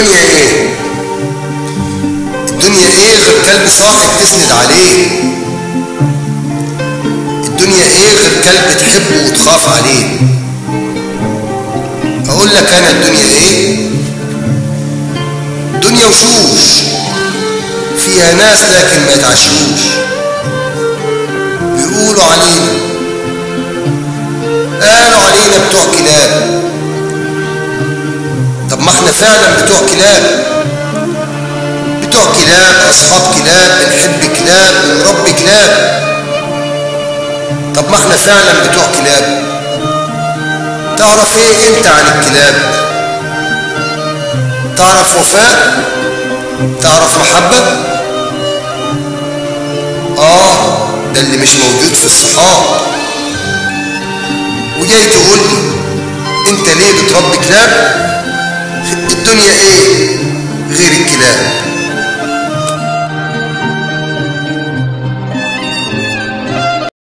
الدنيا ايه الدنيا ايه غير كلب صاحب تسند عليه الدنيا ايه غير كلب تحبه وتخاف عليه اقول لك انا الدنيا ايه دنيا وشوش فيها ناس لكن ما يتعشوش بيقولوا علينا قالوا علينا بتوع كلاب طب ما احنا فعلا بتوع كلاب بتوع كلاب اصحاب كلاب بنحب كلاب بنربي كلاب طب ما احنا فعلا بتوع كلاب تعرف ايه انت عن الكلاب تعرف وفاء تعرف محبة اه ده اللي مش موجود في الصحاب وجاي تقول لي انت ليه بتربي كلاب الدنيا ايه غير الكلاب